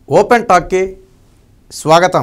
open టాక్కి స్వాగతం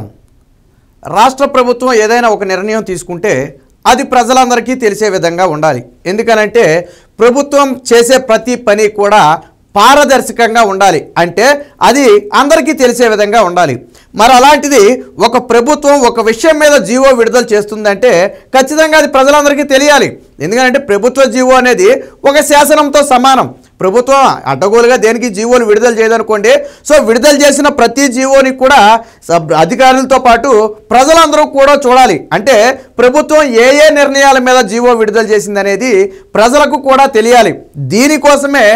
రాష్ట్ర ప్రభుత్వం ఏదైనా ఒక నిర్ణయం తీసుకుంటే అది ప్రజలందరికీ తెలిసే విధంగా ఉండాలి ఎందుకనంటే ప్రభుత్వం చేసే ప్రతి పని కూడా పారదర్శకంగా ఉండాలి అంటే అది అందరికీ తెలిసే విధంగా ఉండాలి మరి అలాంటిది ఒక ప్రభుత్వం ఒక విషయం మీద జీవో విడుదల చేస్తుందంటే ఖచ్చితంగా అది ప్రజలందరికీ తెలియాలి ఎందుకంటే ప్రభుత్వ జీవో అనేది ఒక శాసనంతో సమానం ప్రభుత్వం అడ్డగోలుగా దేనికి జీవోలు విడుదల చేయదనుకోండి సో విడుదల చేసిన ప్రతి జీవోని కూడా సబ్ అధికారులతో పాటు ప్రజలందరూ కూడా చూడాలి అంటే ప్రభుత్వం ఏ ఏ నిర్ణయాల మీద జీవో విడుదల చేసిందనేది ప్రజలకు కూడా తెలియాలి దీనికోసమే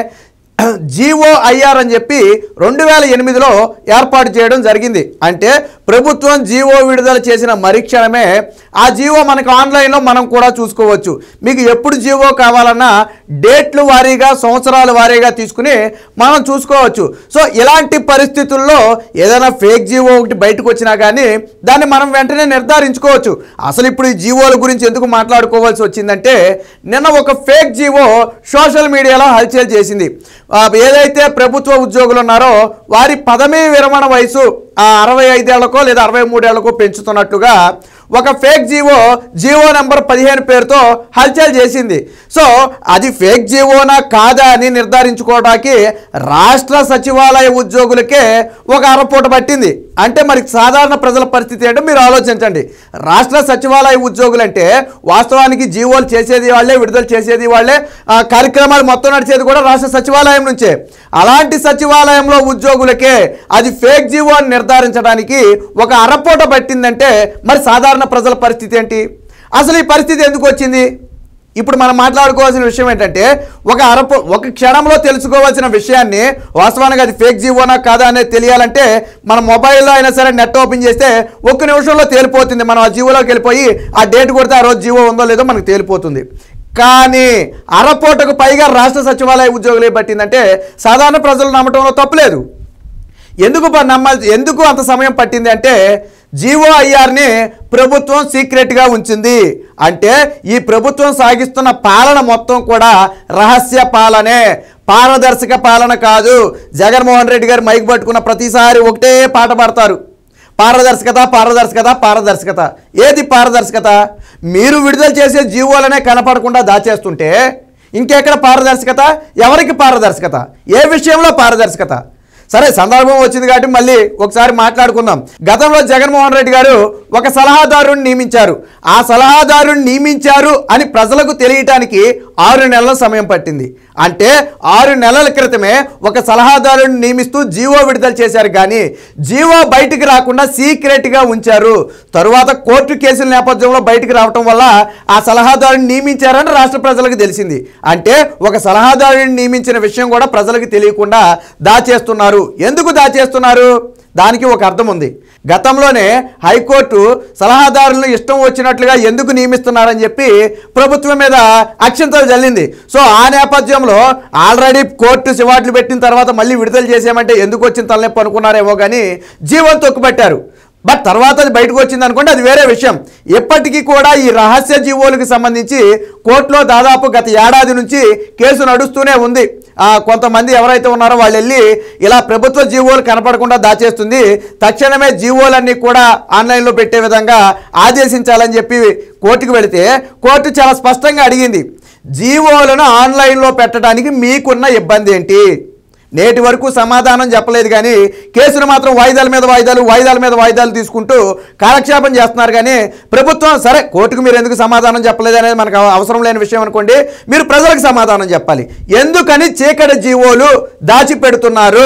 జీవో ఐఆర్ అని చెప్పి రెండు వేల ఎనిమిదిలో ఏర్పాటు చేయడం జరిగింది అంటే ప్రభుత్వం జీవో విడుదల చేసిన మరుక్షణమే ఆ జీవో మనకు ఆన్లైన్లో మనం కూడా చూసుకోవచ్చు మీకు ఎప్పుడు జీవో కావాలన్నా డేట్లు వారీగా సంవత్సరాల వారీగా తీసుకుని మనం చూసుకోవచ్చు సో ఇలాంటి పరిస్థితుల్లో ఏదైనా ఫేక్ జీవో ఒకటి బయటకు వచ్చినా కానీ దాన్ని మనం వెంటనే నిర్ధారించుకోవచ్చు అసలు ఇప్పుడు ఈ జీవోల గురించి ఎందుకు మాట్లాడుకోవాల్సి వచ్చిందంటే నిన్న ఒక ఫేక్ జీవో సోషల్ మీడియాలో హల్చల్ చేసింది ఆ, ఏదైతే ప్రభుత్వ ఉద్యోగులు ఉన్నారో వారి పదవీ విరమణ వయసు ఆ అరవై ఐదేళ్లకో లేదా అరవై మూడేళ్లకో పెంచుతున్నట్టుగా ఒక ఫేక్ జీవో జీవో నెంబర్ పదిహేను పేరుతో హల్చల్ చేసింది సో అది ఫేక్ జీవోనా కాదా అని నిర్ధారించుకోవడానికి రాష్ట్ర సచివాలయ ఉద్యోగులకే ఒక అరపూట పట్టింది అంటే మరి సాధారణ ప్రజల పరిస్థితి ఏంటో మీరు ఆలోచించండి రాష్ట్ర సచివాలయ ఉద్యోగులు అంటే వాస్తవానికి జీవోలు చేసేది వాళ్ళే విడుదల చేసేది వాళ్ళే ఆ కార్యక్రమాలు మొత్తం నడిచేది కూడా రాష్ట్ర సచివాలయం నుంచే అలాంటి సచివాలయంలో ఉద్యోగులకే అది ఫేక్ జీవో అని నిర్ధారించడానికి ఒక అరపూట పట్టిందంటే మరి సాధారణ ప్రజల పరిస్థితి ఏంటి అసలు ఈ పరిస్థితి ఎందుకు వచ్చింది ఇప్పుడు మనం మాట్లాడుకోవాల్సిన విషయం ఏంటంటే ఒక అరపు ఒక క్షణంలో తెలుసుకోవాల్సిన విషయాన్ని వాస్తవానికి అది ఫేక్ జీవోనా కాదా అనేది తెలియాలంటే మన మొబైల్లో అయినా సరే నెట్ ఓపెన్ చేస్తే ఒక్క నిమిషంలో తేలిపోతుంది మనం ఆ జీవోలోకి వెళ్ళిపోయి ఆ డేట్ కొడితే ఆ రోజు జీవో ఉందో లేదో మనకు తేలిపోతుంది కానీ అరపోటకు పైగా రాష్ట్ర సచివాలయ ఉద్యోగులే పట్టిందంటే సాధారణ ప్రజలు నమ్మటంలో తప్పులేదు ఎందుకు ప- నమ్మాల్సి ఎందుకు అంత సమయం పట్టింది అంటే జీవో ఐఆర్ని ప్రభుత్వం సీక్రెట్గా ఉంచింది అంటే ఈ ప్రభుత్వం సాగిస్తున్న పాలన మొత్తం కూడా రహస్య పాలనే పారదర్శక పాలన కాదు జగన్మోహన్ రెడ్డి గారు మైక్ పట్టుకున్న ప్రతిసారి ఒకటే పాట పాడతారు పారదర్శకత పారదర్శకత పారదర్శకత ఏది పారదర్శకత మీరు విడుదల చేసే జీవోలనే కనపడకుండా దాచేస్తుంటే ఇంకెక్కడ పారదర్శకత ఎవరికి పారదర్శకత ఏ విషయంలో పారదర్శకత సరే సందర్భం వచ్చింది కాబట్టి మళ్ళీ ఒకసారి మాట్లాడుకుందాం గతంలో జగన్మోహన్ రెడ్డి గారు ఒక సలహాదారుని నియమించారు ఆ సలహాదారుని నియమించారు అని ప్రజలకు తెలియటానికి ఆరు నెలల సమయం పట్టింది అంటే ఆరు నెలల క్రితమే ఒక సలహాదారుని నియమిస్తూ జీవో విడుదల చేశారు కానీ జీవో బయటికి రాకుండా సీక్రెట్గా ఉంచారు తరువాత కోర్టు కేసుల నేపథ్యంలో బయటికి రావటం వల్ల ఆ సలహాదారుని నియమించారని రాష్ట్ర ప్రజలకు తెలిసింది అంటే ఒక సలహాదారుని నియమించిన విషయం కూడా ప్రజలకు తెలియకుండా దాచేస్తున్నారు ఎందుకు దాచేస్తున్నారు దానికి ఒక అర్థం ఉంది గతంలోనే హైకోర్టు సలహాదారులను ఇష్టం వచ్చినట్లుగా ఎందుకు నియమిస్తున్నారని చెప్పి ప్రభుత్వం మీద అక్షంతలు జల్లింది సో ఆ నేపథ్యంలో ఆల్రెడీ కోర్టు సివాట్లు పెట్టిన తర్వాత మళ్ళీ విడుదల చేసామంటే ఎందుకు వచ్చిన తలనొప్పి అనుకున్నారేమో కానీ జీవం తొక్కుపెట్టారు బట్ తర్వాత అది బయటకు వచ్చింది అనుకోండి అది వేరే విషయం ఎప్పటికీ కూడా ఈ రహస్య జీవోలకు సంబంధించి కోర్టులో దాదాపు గత ఏడాది నుంచి కేసు నడుస్తూనే ఉంది ఆ, కొంతమంది ఎవరైతే ఉన్నారో వాళ్ళు వెళ్ళి ఇలా ప్రభుత్వ జీవోలు కనపడకుండా దాచేస్తుంది తక్షణమే జీవోలన్నీ కూడా ఆన్లైన్లో పెట్టే విధంగా ఆదేశించాలని చెప్పి కోర్టుకు వెళితే కోర్టు చాలా స్పష్టంగా అడిగింది జీవోలను ఆన్లైన్లో పెట్టడానికి మీకున్న ఇబ్బంది ఏంటి నేటి వరకు సమాధానం చెప్పలేదు కానీ కేసును మాత్రం వాయిదాల మీద వాయిదాలు వాయిదాల మీద వాయిదాలు తీసుకుంటూ కాలక్షేపం చేస్తున్నారు కానీ ప్రభుత్వం సరే కోర్టుకు మీరు ఎందుకు సమాధానం చెప్పలేదు అనేది మనకు అవ- అవసరం లేని విషయం అనుకోండి మీరు ప్రజలకు సమాధానం చెప్పాలి ఎందుకని చీకటి జీవోలు దాచిపెడుతున్నారు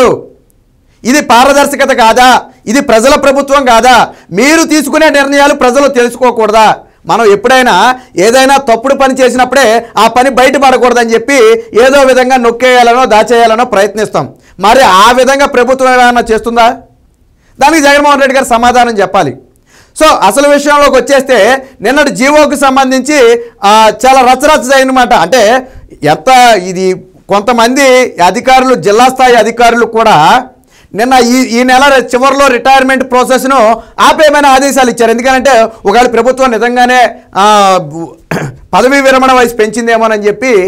ఇది పారదర్శకత కాదా ఇది ప్రజల ప్రభుత్వం కాదా మీరు తీసుకునే నిర్ణయాలు ప్రజలు తెలుసుకోకూడదా మనం ఎప్పుడైనా ఏదైనా తప్పుడు పని చేసినప్పుడే ఆ పని బయటపడకూడదని చెప్పి ఏదో విధంగా నొక్కేయాలనో దాచేయాలనో ప్రయత్నిస్తాం మరి ఆ విధంగా ప్రభుత్వం ఏమైనా చేస్తుందా దానికి జగన్మోహన్ రెడ్డి గారు సమాధానం చెప్పాలి సో అసలు విషయంలోకి వచ్చేస్తే నిన్నటి జీవోకు సంబంధించి ఆ, చాలా రచ్చరచ్చ అనమాట అంటే ఎంత ఇది కొంతమంది అధికారులు జిల్లా స్థాయి అధికారులు కూడా నిన్న ఈ ఈ నెల చివరిలో రిటైర్మెంట్ ప్రాసెస్ను ఆపేయమని ఆదేశాలు ఇచ్చారు ఎందుకంటే ఒకవేళ ప్రభుత్వం నిజంగానే ఆ, పదవీ విరమణ వయసు పెంచిందేమోనని చెప్పి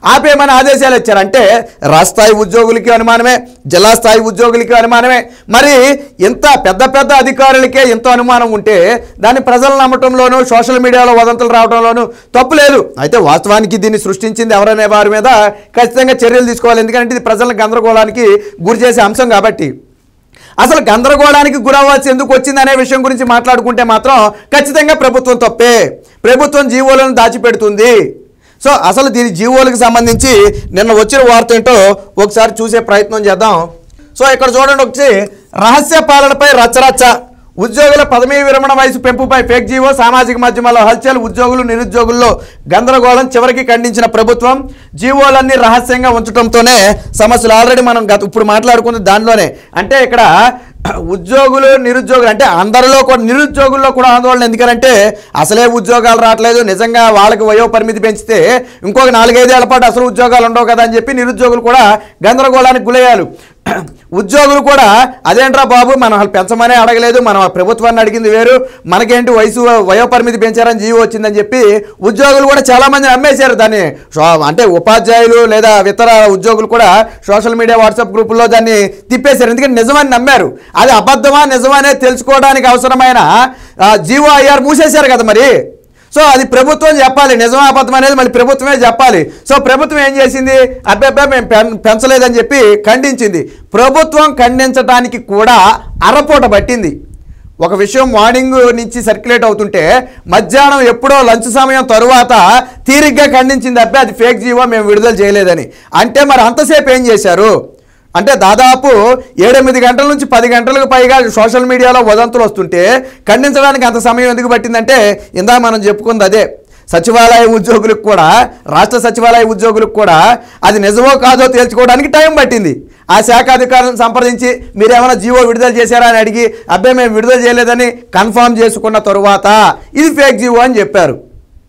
ఆపేయమని ఆదేశాలు ఇచ్చారు అంటే రాష్ట్ర స్థాయి ఉద్యోగులకి అనుమానమే జిల్లా స్థాయి ఉద్యోగులకి అనుమానమే మరి ఇంత పెద్ద పెద్ద అధికారులకే ఇంత అనుమానం ఉంటే దాన్ని ప్రజలు నమ్మటంలోనూ సోషల్ మీడియాలో వదంతులు రావడంలోనూ తప్పు లేదు అయితే వాస్తవానికి దీన్ని సృష్టించింది ఎవరనే వారి మీద ఖచ్చితంగా చర్యలు తీసుకోవాలి ఎందుకంటే ఇది ప్రజల గందరగోళానికి గురి చేసే అంశం కాబట్టి అసలు గందరగోళానికి గురవ్వాల్సి ఎందుకు వచ్చింది అనే విషయం గురించి మాట్లాడుకుంటే మాత్రం ఖచ్చితంగా ప్రభుత్వం తప్పే ప్రభుత్వం జీవోలను దాచిపెడుతుంది సో అసలు దీని జీవోలకు సంబంధించి నిన్న వచ్చిన వార్త ఏంటో ఒకసారి చూసే ప్రయత్నం చేద్దాం సో ఇక్కడ చూడండి వచ్చి రహస్య పాలనపై రచ్చరచ్చ ఉద్యోగుల పదవీ విరమణ వయసు పెంపుపై ఫేక్ జీవో సామాజిక మాధ్యమాల్లో హల్చల్ ఉద్యోగులు నిరుద్యోగుల్లో గందరగోళం చివరికి ఖండించిన ప్రభుత్వం జీవోలన్నీ రహస్యంగా ఉంచడంతోనే సమస్యలు ఆల్రెడీ మనం గత ఇప్పుడు మాట్లాడుకున్న దానిలోనే అంటే ఇక్కడ ఉద్యోగులు నిరుద్యోగులు అంటే అందరిలో కూడా నిరుద్యోగుల్లో కూడా ఆందోళన ఎందుకంటే అసలే ఉద్యోగాలు రావట్లేదు నిజంగా వాళ్ళకి వయో పరిమితి పెంచితే ఇంకొక నాలుగైదేళ్ల పాటు అసలు ఉద్యోగాలు ఉండవు కదా అని చెప్పి నిరుద్యోగులు కూడా గందరగోళానికి గురయ్యారు ఉద్యోగులు కూడా అదేంట్రా బాబు మనం అసలు పెంచమనే అడగలేదు మనం ప్రభుత్వాన్ని అడిగింది వేరు మనకేంటి వయసు వయో పరిమితి పెంచారని జీవో వచ్చిందని చెప్పి ఉద్యోగులు కూడా చాలా మంది నమ్మేశారు దాన్ని సో- అంటే ఉపాధ్యాయులు లేదా ఇతర ఉద్యోగులు కూడా సోషల్ మీడియా వాట్సాప్ గ్రూపుల్లో దాన్ని తిప్పేశారు ఎందుకంటే నిజమని నమ్మారు అది అబద్ధమా నిజమా అనేది తెలుసుకోవడానికి అవసరమైన ఆ, జీవో ఐఆర్ మూసేశారు కదా మరి సో అది ప్రభుత్వం చెప్పాలి నిజమా అబద్ధం అనేది మళ్ళీ ప్రభుత్వమే చెప్పాలి సో ప్రభుత్వం ఏం చేసింది అబ్బాయి మేము పెం పెంచలేదని చెప్పి ఖండించింది ప్రభుత్వం ఖండించడానికి కూడా అరపూట పట్టింది ఒక విషయం మార్నింగ్ నుంచి సర్క్యులేట్ అవుతుంటే మధ్యాహ్నం ఎప్పుడో లంచ్ సమయం తరువాత తీరిగ్గా ఖండించింది అబ్బాయి అది ఫేక్ జీవో మేము విడుదల చేయలేదని అంటే మరి అంతసేపు ఏం చేశారు అంటే దాదాపు ఏడెనిమిది గంటల నుంచి పది గంటలకు పైగా సోషల్ మీడియాలో వదంతులు వస్తుంటే ఖండించడానికి అంత సమయం ఎందుకు పట్టిందంటే ఇందా మనం చెప్పుకుంది అదే సచివాలయ ఉద్యోగులకు కూడా రాష్ట్ర సచివాలయ ఉద్యోగులకు కూడా అది నిజమో కాదో తేల్చుకోవడానికి టైం పట్టింది ఆ శాఖ అధికారులను సంప్రదించి మీరు ఏమైనా జీవో విడుదల చేశారా అని అడిగి అబ్బాయి మేము విడుదల చేయలేదని కన్ఫర్మ్ చేసుకున్న తరువాత ఇది ఫేక్ జీవో అని చెప్పారు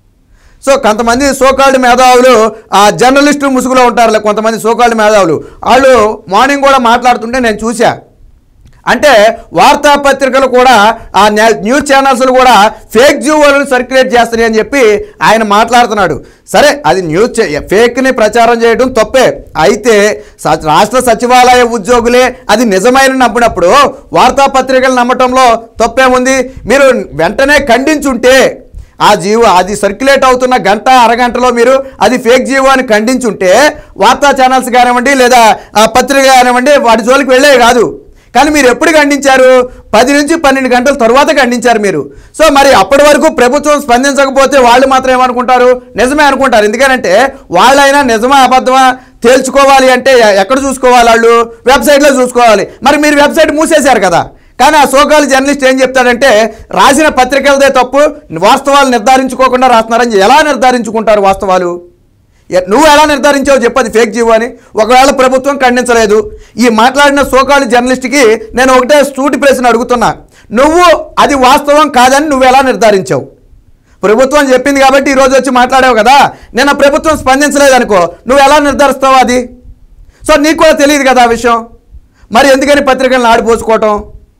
సో కొంతమంది సోకాల్డ్ మేధావులు ఆ జర్నలిస్టు ముసుగులో ఉంటారులే కొంతమంది సోకాల్డ్ మేధావులు వాళ్ళు మార్నింగ్ కూడా మాట్లాడుతుంటే నేను చూసా అంటే వార్తాపత్రికలు కూడా ఆ న్యా- న్యూస్ ఛానల్స్లు కూడా ఫేక్ జీవోలను సర్క్యులేట్ చేస్తున్నాయి అని చెప్పి ఆయన మాట్లాడుతున్నాడు సరే అది న్యూస్ చే- ఫేక్ని ప్రచారం చేయడం తప్పే అయితే స- రాష్ట్ర సచివాలయ ఉద్యోగులే అది నిజమైన నమ్మినప్పుడు వార్తాపత్రికలు నమ్మటంలో తప్పేముంది మీరు వెంటనే ఖండించుంటే ఆ జీవో అది సర్క్యులేట్ అవుతున్న గంట అరగంటలో మీరు అది ఫేక్ జీవో అని ఖండించుంటే వార్తా ఛానల్స్ కానివ్వండి లేదా ఆ పత్రిక కానివ్వండి వాటి జోలికి వెళ్ళే కాదు కానీ మీరు ఎప్పుడు ఖండించారు పది నుంచి పన్నెండు గంటల తర్వాత ఖండించారు మీరు సో మరి అప్పటి వరకు ప్రభుత్వం స్పందించకపోతే వాళ్ళు మాత్రం ఏమనుకుంటారు నిజమే అనుకుంటారు ఎందుకనంటే వాళ్ళైనా నిజమా అబద్ధమా తేల్చుకోవాలి అంటే ఎ- ఎక్కడ చూసుకోవాలి వాళ్ళు వెబ్సైట్లో చూసుకోవాలి మరి మీరు వెబ్సైట్ మూసేశారు కదా కానీ ఆ సోకాలు జర్నలిస్ట్ ఏం చెప్తాడంటే రాసిన పత్రికలదే తప్పు వాస్తవాలు నిర్ధారించుకోకుండా రాస్తున్నారని ఎలా నిర్ధారించుకుంటారు వాస్తవాలు ఎ- నువ్వు ఎలా నిర్ధారించావు చెప్పది ఫేక్ జీవో అని ఒకవేళ ప్రభుత్వం ఖండించలేదు ఈ మాట్లాడిన సోకాలు జర్నలిస్ట్కి నేను ఒకటే సూటి ప్రశ్న అడుగుతున్నా నువ్వు అది వాస్తవం కాదని నువ్వు ఎలా నిర్ధారించావు ప్రభుత్వం చెప్పింది కాబట్టి ఈరోజు వచ్చి మాట్లాడావు కదా నేను ప్రభుత్వం స్పందించలేదు అనుకో నువ్వు ఎలా నిర్ధారిస్తావు అది సో నీకు కూడా తెలియదు కదా ఆ విషయం మరి ఎందుకని పత్రికలను ఆడిపోసుకోవటం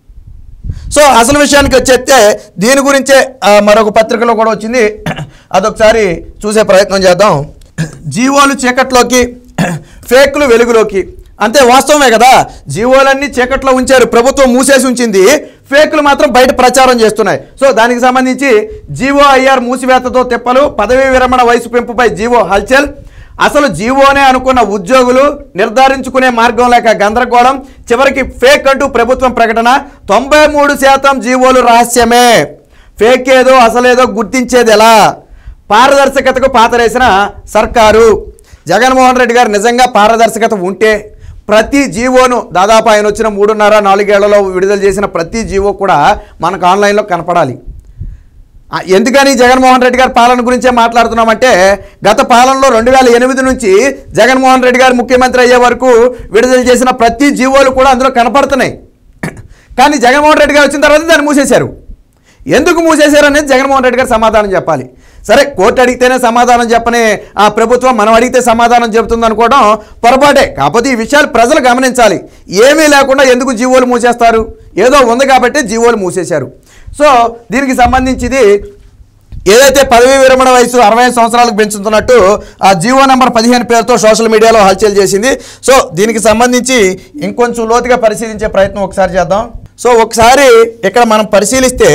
సో అసలు విషయానికి వచ్చేస్తే దీని గురించే ఆ, మరొక పత్రికలో కూడా వచ్చింది అదొకసారి చూసే ప్రయత్నం చేద్దాం జీవోలు చీకట్లోకి ఫేక్లు వెలుగులోకి అంతే వాస్తవమే కదా జీవోలన్నీ చీకట్లో ఉంచారు ప్రభుత్వం మూసేసి ఉంచింది ఫేక్లు మాత్రం బయట ప్రచారం చేస్తున్నాయి సో దానికి సంబంధించి జీవో ఐఆర్ మూసివేతతో తిప్పలు పదవీ విరమణ వయసు పెంపుపై జీవో హల్చల్ అసలు జీవోనే అనుకున్న ఉద్యోగులు నిర్ధారించుకునే మార్గం లేక గందరగోళం చివరికి ఫేక్ అంటూ ప్రభుత్వం ప్రకటన తొంభై మూడు శాతం జీవోలు రహస్యమే ఫేక్ ఏదో అసలేదో గుర్తించేది ఎలా పారదర్శకతకు పాతరేసిన సర్కారు జగన్మోహన్ రెడ్డి గారు నిజంగా పారదర్శకత ఉంటే ప్రతి జీవోను దాదాపు ఆయన వచ్చిన మూడున్నర నాలుగేళ్లలో విడుదల చేసిన ప్రతి జీవో కూడా మనకు ఆన్లైన్లో కనపడాలి ఆ, ఎందుకని జగన్మోహన్ రెడ్డి గారి పాలన గురించే మాట్లాడుతున్నామంటే గత పాలనలో రెండు వేల ఎనిమిది నుంచి జగన్మోహన్ రెడ్డి గారు ముఖ్యమంత్రి అయ్యే వరకు విడుదల చేసిన ప్రతి జీవోలు కూడా అందులో కనపడుతున్నాయి కానీ జగన్మోహన్ రెడ్డి గారు వచ్చిన తర్వాత దాన్ని మూసేశారు ఎందుకు మూసేశారు అనేది జగన్మోహన్ రెడ్డి గారు సమాధానం చెప్పాలి సరే కోర్టు అడిగితేనే సమాధానం చెప్పని ఆ ప్రభుత్వం మనం అడిగితే సమాధానం చెబుతుంది అనుకోవడం పొరపాటే కాకపోతే ఈ విషయాలు ప్రజలు గమనించాలి ఏమీ లేకుండా ఎందుకు జీవోలు మూసేస్తారు ఏదో ఉంది కాబట్టి జీవోలు మూసేశారు సో దీనికి సంబంధించింది ఏదైతే పదవీ విరమణ వయసు అరవై ఐదు సంవత్సరాలకు పెంచుతున్నట్టు ఆ జీవో నెంబర్ పదిహేను పేరుతో సోషల్ మీడియాలో హల్చల్ చేసింది సో దీనికి సంబంధించి ఇంకొంచెం లోతుగా పరిశీలించే ప్రయత్నం ఒకసారి చేద్దాం సో ఒకసారి ఇక్కడ మనం పరిశీలిస్తే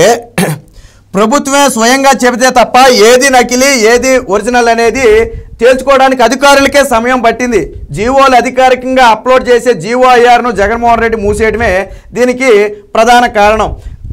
ప్రభుత్వమే స్వయంగా చెబితే తప్ప ఏది నకిలీ ఏది ఒరిజినల్ అనేది తేల్చుకోవడానికి అధికారులకే సమయం పట్టింది జీవోలు అధికారికంగా అప్లోడ్ చేసే జీవో ఐఆర్ను జగన్మోహన్ రెడ్డి మూసేయడమే దీనికి ప్రధాన కారణం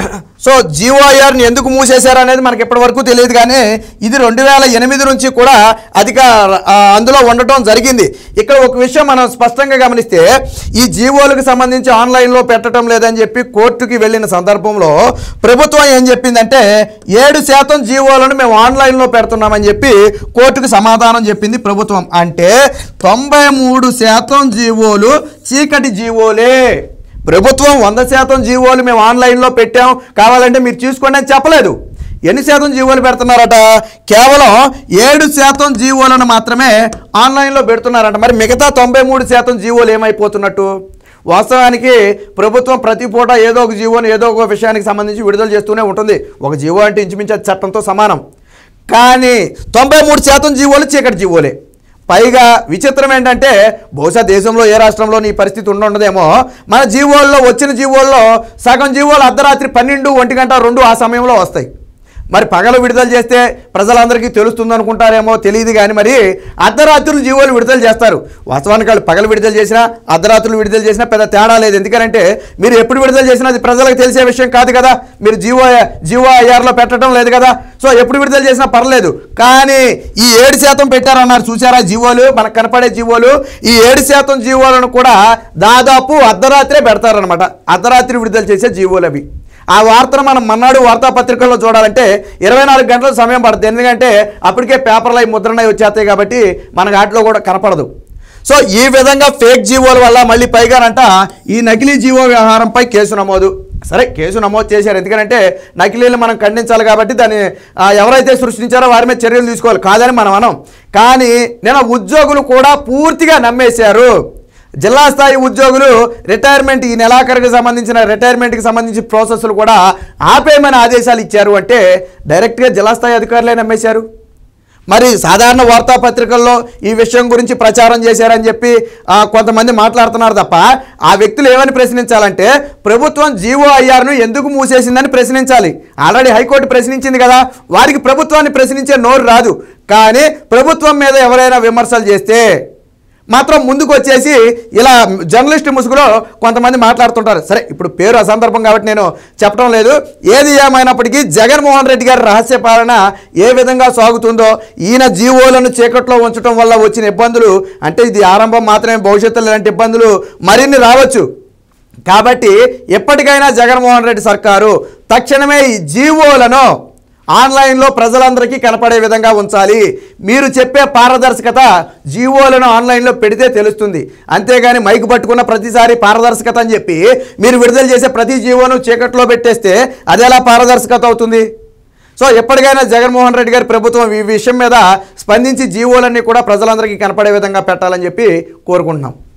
సో జీఓఐఆర్ని ఎందుకు మూసేశారు అనేది మనకి ఇప్పటివరకు తెలియదు కానీ ఇది రెండు వేల ఎనిమిది నుంచి కూడా అధిక ఆ, అందులో ఉండటం జరిగింది ఇక్కడ ఒక విషయం మనం స్పష్టంగా గమనిస్తే ఈ జీవోలకు సంబంధించి ఆన్లైన్లో పెట్టడం లేదని చెప్పి కోర్టుకి వెళ్ళిన సందర్భంలో ప్రభుత్వం ఏం చెప్పిందంటే ఏడు శాతం జీవోలను మేము ఆన్లైన్లో పెడుతున్నామని చెప్పి కోర్టుకు సమాధానం చెప్పింది ప్రభుత్వం అంటే తొంభై మూడు శాతం జీవోలు చీకటి జీవోలే ప్రభుత్వం వంద శాతం జీవోలు మేము ఆన్లైన్లో పెట్టాం కావాలంటే మీరు చూసుకోండి అని చెప్పలేదు ఎన్ని శాతం జీవోలు పెడుతున్నారట కేవలం ఏడు శాతం జీవోలను మాత్రమే ఆన్లైన్లో పెడుతున్నారట మరి మిగతా తొంభై మూడు శాతం జీవోలు ఏమైపోతున్నట్టు వాస్తవానికి ప్రభుత్వం ప్రతి పూట ఏదో ఒక జీవోని ఏదో ఒక విషయానికి సంబంధించి విడుదల చేస్తూనే ఉంటుంది ఒక జీవో అంటే ఇంచుమించు అది చట్టంతో సమానం కానీ తొంభై మూడు శాతం జీవోలు చీకటి జీవోలే పైగా విచిత్రం ఏంటంటే బహుశా దేశంలో ఏ రాష్ట్రంలో ఈ పరిస్థితి ఉండదేమో మన జీవోల్లో వచ్చిన జీవోల్లో సగం జీవోలు అర్ధరాత్రి పన్నెండు ఒంటి గంట రెండు ఆ సమయంలో వస్తాయి మరి పగలు విడుదల చేస్తే ప్రజలందరికీ తెలుస్తుంది అనుకుంటారేమో తెలియదు కానీ మరి అర్ధరాత్రులు జీవోలు విడుదల చేస్తారు వాస్తవానికి వాళ్ళు పగలు విడుదల చేసినా అర్ధరాత్రులు విడుదల చేసినా పెద్ద తేడా లేదు ఎందుకంటే మీరు ఎప్పుడు విడుదల చేసినా అది ప్రజలకు తెలిసే విషయం కాదు కదా మీరు జీవో జీవో ఐఆర్లో పెట్టడం లేదు కదా సో ఎప్పుడు విడుదల చేసినా పర్లేదు కానీ ఈ ఏడు శాతం పెట్టారన్నారు చూసారా జీవోలు మనకు కనపడే జీవోలు ఈ ఏడు శాతం జీవోలను కూడా దాదాపు అర్ధరాత్రే పెడతారనమాట అర్ధరాత్రి విడుదల చేసే జీవోలు అవి ఆ వార్తను మనం మన్నాడు వార్తాపత్రికల్లో చూడాలంటే ఇరవై నాలుగు గంటల సమయం పడుతుంది ఎందుకంటే అప్పటికే పేపర్లు అవి ముద్రణ వచ్చేస్తాయి కాబట్టి మనకు వాటిలో కూడా కనపడదు సో ఈ విధంగా ఫేక్ జీవోల వల్ల మళ్ళీ పైగానంట ఈ నకిలీ జీవో వ్యవహారంపై కేసు నమోదు సరే కేసు నమోదు చేశారు ఎందుకంటే నకిలీలు మనం ఖండించాలి కాబట్టి దాన్ని ఆ, ఎవరైతే సృష్టించారో వారి మీద చర్యలు తీసుకోవాలి కాదని మనం అనం కానీ నేను ఉద్యోగులు కూడా పూర్తిగా నమ్మేశారు జిల్లా స్థాయి ఉద్యోగులు రిటైర్మెంట్ ఈ నెలాఖరుకు సంబంధించిన రిటైర్మెంట్కి సంబంధించి ప్రాసెస్లు కూడా ఆపేయమని ఆదేశాలు ఇచ్చారు అంటే డైరెక్ట్గా జిల్లా స్థాయి అధికారులే నమ్మేశారు మరి సాధారణ వార్తాపత్రికల్లో ఈ విషయం గురించి ప్రచారం చేశారని చెప్పి ఆ, కొంతమంది మాట్లాడుతున్నారు తప్ప ఆ వ్యక్తులు ఏమని ప్రశ్నించాలంటే ప్రభుత్వం జీవో ఐఆర్ను ఎందుకు మూసేసిందని ప్రశ్నించాలి ఆల్రెడీ హైకోర్టు ప్రశ్నించింది కదా వారికి ప్రభుత్వాన్ని ప్రశ్నించే నోరు రాదు కానీ ప్రభుత్వం మీద ఎవరైనా విమర్శలు చేస్తే మాత్రం ముందుకు వచ్చేసి ఇలా జర్నలిస్ట్ ముసుగులో కొంతమంది మాట్లాడుతుంటారు సరే ఇప్పుడు పేరు అసందర్భం కాబట్టి నేను చెప్పడం లేదు ఏది ఏమైనప్పటికీ జగన్మోహన్ రెడ్డి గారి రహస్య పాలన ఏ విధంగా సాగుతుందో ఈయన జీవోలను చీకట్లో ఉంచడం వల్ల వచ్చిన ఇబ్బందులు అంటే ఇది ఆరంభం మాత్రమే భవిష్యత్తులో ఇలాంటి ఇబ్బందులు మరిన్ని రావచ్చు కాబట్టి ఎప్పటికైనా జగన్మోహన్ రెడ్డి సర్కారు తక్షణమే ఈ జీవోలను ఆన్లైన్లో ప్రజలందరికీ కనపడే విధంగా ఉంచాలి మీరు చెప్పే పారదర్శకత జీవోలను ఆన్లైన్లో పెడితే తెలుస్తుంది అంతేగాని మైకు పట్టుకున్న ప్రతిసారి పారదర్శకత అని చెప్పి మీరు విడుదల చేసే ప్రతి జీవోను చీకట్లో పెట్టేస్తే అది ఎలా పారదర్శకత అవుతుంది సో ఎప్పటికైనా జగన్మోహన్ రెడ్డి గారి ప్రభుత్వం ఈ విషయం మీద స్పందించి జీవోలన్నీ కూడా ప్రజలందరికీ కనపడే విధంగా పెట్టాలని చెప్పి కోరుకుంటున్నాం